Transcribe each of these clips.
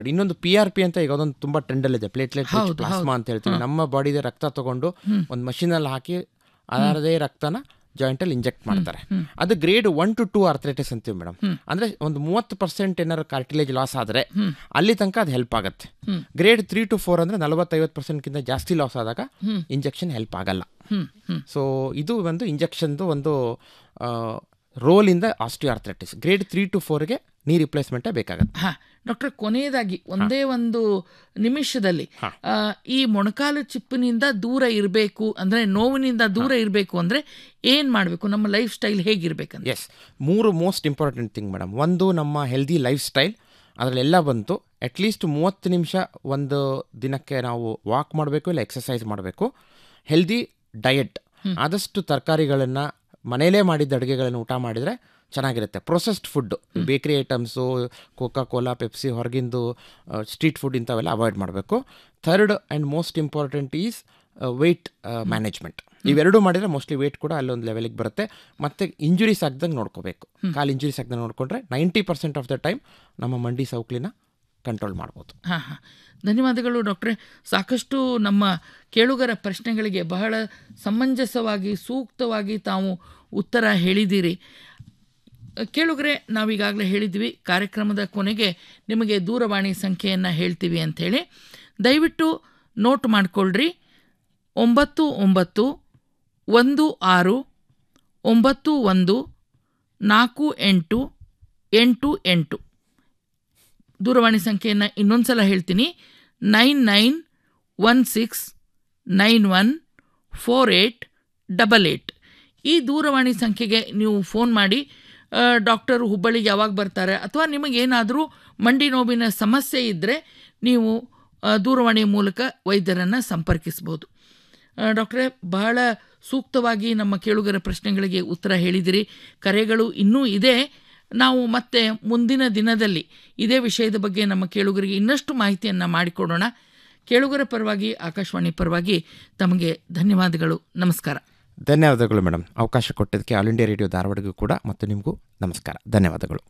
ಇನ್ನೊಂದು P R P ಅಂತ ಈಗ ಅದೊಂದು ತುಂಬಾ ಟ್ರೆಂಡಲ್ ಇದೆ ಪ್ಲೇಟ್ಲೆಟ್ ಹೌದು, ಪ್ಲಾಸ್ಮಾ ಹೌದು. ಅಂತ ಹೇಳ್ತೀವಿ ಹಾ. ನಮ್ಮ ಬಾಡಿದ ರಕ್ತ ತಗೊಂಡು ಒಂದು ಮಷೀನಲ್ಲಿ ಹಾಕಿ ಅದರದೇ ರಕ್ತನ ಜಾಯಿಂಟ್ ಅಲ್ಲಿ ಇಂಜೆಕ್ಟ್ ಮಾಡ್ತಾರೆ ಹ್ಮ್. ಅದು grade one to two arthritis ಅಂತೀವಿ ಮೇಡಮ್ ಹ್ಮ್. ಅಂದ್ರೆ ಒಂದು ಮೂವತ್ತು ಪರ್ಸೆಂಟ್ ಏನಾದ್ರು ಕಾರ್ಟಿಲೇಜ್ ಲಾಸ್ ಆದ್ರೆ ಹ್ಮ್. ಅಲ್ಲಿ ತನಕ ಅದು ಹೆಲ್ಪ್ ಆಗುತ್ತೆ hmm. Grade three to four ಅಂದ್ರೆ ನಲವತ್ತೈವತ್ತು ಪರ್ಸೆಂಟ್ಗಿಂತ ಜಾಸ್ತಿ ಲಾಸ್ ಆದಾಗ ಹ್ಮ್. ಇಂಜೆಕ್ಷನ್ ಹೆಲ್ಪ್ ಆಗಲ್ಲ ಹ್ಮ್ ಹ್ಮ್ ಸೊ ಇದು ಒಂದು ಇಂಜೆಕ್ಷನ್ದು ಒಂದು ರೋಲ್ ಇಂದ ಆಸ್ಟಿಯೋಆರ್ಥ್ರೈಟಿಸ್ ಗ್ರೇಡ್ ತ್ರೀ ಟು ಫೋರ್ಗೆ ನೀ ರಿಪ್ಲೇಸ್ಮೆಂಟೇ ಬೇಕಾಗುತ್ತೆ ಹಾ ಡಾಕ್ಟರ್ ಕೊನೆಯದಾಗಿ ಒಂದೇ ಒಂದು ನಿಮಿಷದಲ್ಲಿ ಆ, ಈ ಮೊಣಕಾಲು ಚಿಪ್ಪಿನಿಂದ ದೂರ ಇರಬೇಕು ಅಂದ್ರೆ ನೋವಿನಿಂದ ದೂರ ಇರಬೇಕು ಅಂದ್ರೆ ಏನ್ ಮಾಡಬೇಕು ನಮ್ಮ ಲೈಫ್ ಸ್ಟೈಲ್ ಹೇಗಿರ್ಬೇಕಂತ ಎಸ್ ಮೂರು ಮೋಸ್ಟ್ ಇಂಪಾರ್ಟೆಂಟ್ ಥಿಂಗ್ ಮೇಡಮ್ ಒಂದು ನಮ್ಮ ಹೆಲ್ದಿ ಲೈಫ್ ಸ್ಟೈಲ್ ಅದರಲ್ಲೆಲ್ಲ ಬಂತು ಅಟ್ಲೀಸ್ಟ್ ಮೂವತ್ತು ನಿಮಿಷ ಒಂದು ದಿನಕ್ಕೆ ನಾವು ವಾಕ್ ಮಾಡಬೇಕು ಇಲ್ಲ ಎಕ್ಸಸೈಸ್ ಮಾಡಬೇಕು ಹೆಲ್ದಿ ಡಯಟ್ ಆದಷ್ಟು ತರಕಾರಿಗಳನ್ನು ಮನೆಯಲ್ಲೇ ಮಾಡಿದ್ದ ಅಡುಗೆಗಳನ್ನು ಊಟ ಮಾಡಿದರೆ ಚೆನ್ನಾಗಿರುತ್ತೆ processed food bakery items Coca Cola Pepsi ಹೊರಗಿಂದು ಸ್ಟ್ರೀಟ್ ಫುಡ್ ಇಂಥವೆಲ್ಲ ಅವಾಯ್ಡ್ ಮಾಡಬೇಕು third and most important is weight management ಇವೆರಡೂ ಮಾಡಿದರೆ ಮೋಸ್ಟ್ಲಿ ವೇಟ್ ಕೂಡ ಅಲ್ಲೊಂದು ಲೆವೆಲಿಗೆ ಬರುತ್ತೆ ಮತ್ತು ಇಂಜುರೀಸ್ ಆಗ್ದಂಗೆ ನೋಡ್ಕೋಬೇಕು ಕಾಲು ಇಂಜುರೀಸ್ ಆಗ್ದಂಗೆ ನೋಡಿಕೊಂಡ್ರೆ ninety percent of the time ನಮ್ಮ ಮಂಡಿ ಸೌಕ್ಲಿನ ಕಂಟ್ರೋಲ್ ಮಾಡ್ಬೋದು ಹಾ ಹಾ ಧನ್ಯವಾದಗಳು ಡಾಕ್ಟ್ರೆ ಸಾಕಷ್ಟು ನಮ್ಮ ಕೇಳುಗರ ಪ್ರಶ್ನೆಗಳಿಗೆ ಬಹಳ ಸಮಂಜಸವಾಗಿ ಸೂಕ್ತವಾಗಿ ತಾವು ಉತ್ತರ ಹೇಳಿದ್ದೀರಿ ಕೇಳುಗರೆ ನಾವೀಗಾಗಲೇ ಹೇಳಿದ್ವಿ ಕಾರ್ಯಕ್ರಮದ ಕೊನೆಗೆ ನಿಮಗೆ ದೂರವಾಣಿ ಸಂಖ್ಯೆಯನ್ನು ಹೇಳ್ತೀವಿ ಅಂಥೇಳಿ ದಯವಿಟ್ಟು ನೋಟ್ ಮಾಡಿಕೊಳ್ಳ್ರಿ ಒಂಬತ್ತು ಒಂಬತ್ತು ಒಂದು ಆರು ಒಂಬತ್ತು ಒಂದು ನಾಲ್ಕು ಎಂಟು ಎಂಟು ಎಂಟು ದೂರವಾಣಿ ಸಂಖ್ಯೆಯನ್ನು ಇನ್ನೊಂದು ಸಲ ಹೇಳ್ತೀನಿ nine nine one six nine one four eight double eight ಈ ದೂರವಾಣಿ ಸಂಖ್ಯೆಗೆ ನೀವು ಫೋನ್ ಮಾಡಿ ಆ, ಡಾಕ್ಟರ್ ಹುಬ್ಬಳ್ಳಿಗೆ ಯಾವಾಗ ಬರ್ತಾರೆ ಅಥವಾ ನಿಮಗೇನಾದರೂ ಮಂಡಿ ನೋವಿನ ಸಮಸ್ಯೆ ಇದ್ದರೆ ನೀವು ಆ, ದೂರವಾಣಿ ಮೂಲಕ ವೈದ್ಯರನ್ನು ಸಂಪರ್ಕಿಸ್ಬೋದು ಆ, ಡಾಕ್ಟ್ರೇ ಬಹಳ ಸೂಕ್ತವಾಗಿ ನಮ್ಮ ಕೇಳುಗರ ಪ್ರಶ್ನೆಗಳಿಗೆ ಉತ್ತರ ಹೇಳಿದಿರಿ ಕರೆಗಳು ಇನ್ನೂ ಇದೆ ನಾವು ಮತ್ತೆ ಮುಂದಿನ ದಿನದಲ್ಲಿ ಇದೇ ವಿಷಯದ ಬಗ್ಗೆ ನಮ್ಮ ಕೇಳುಗರಿಗೆ ಇನ್ನಷ್ಟು ಮಾಹಿತಿಯನ್ನು ಮಾಡಿಕೊಡೋಣ ಕೇಳುಗರ ಪರವಾಗಿ ಆಕಾಶವಾಣಿ ಪರವಾಗಿ ತಮಗೆ ಧನ್ಯವಾದಗಳು ನಮಸ್ಕಾರ ಧನ್ಯವಾದಗಳು ಮೇಡಮ್ ಅವಕಾಶ ಕೊಟ್ಟಿದ್ದಕ್ಕೆ ಆಲ್ ಇಂಡಿಯಾ ರೇಡಿಯೋ ಧಾರವಾಡಗೂ ಕೂಡ ಮತ್ತು ನಿಮಗೂ ನಮಸ್ಕಾರ ಧನ್ಯವಾದಗಳು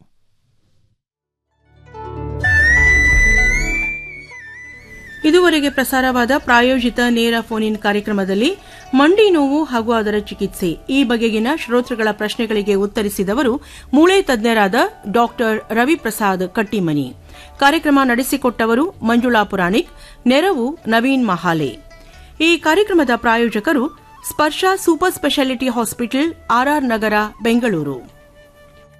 ಇದುವರೆಗೆ ಪ್ರಸಾರವಾದ ಪ್ರಾಯೋಜಿತ ನೇರ ಫೋನ್ ಇನ್ ಕಾರ್ಯಕ್ರಮದಲ್ಲಿ ಮಂಡಿ ನೋವು ಹಾಗೂ ಅದರ ಚಿಕಿತ್ಸೆ ಈ ಬಗೆಗಿನ ಶ್ರೋತೃಗಳ ಪ್ರಶ್ನೆಗಳಿಗೆ ಉತ್ತರಿಸಿದವರು ಮೂಳೆ ತಜ್ಞರಾದ ಡಾಕ್ಟರ್ ರವಿಪ್ರಸಾದ್ ಕಟ್ಟಿಮನಿ ಕಾರ್ಯಕ್ರಮ ನಡೆಸಿಕೊಟ್ಟವರು ಮಂಜುಳಾ ಪುರಾಣಿಕ್ ನೆರವು ನವೀನ್ ಮಹಾಲೆ ಈ ಕಾರ್ಯಕ್ರಮದ ಪ್ರಾಯೋಜಕರು Sparsh super speciality hospital R R Nagar Bengaluru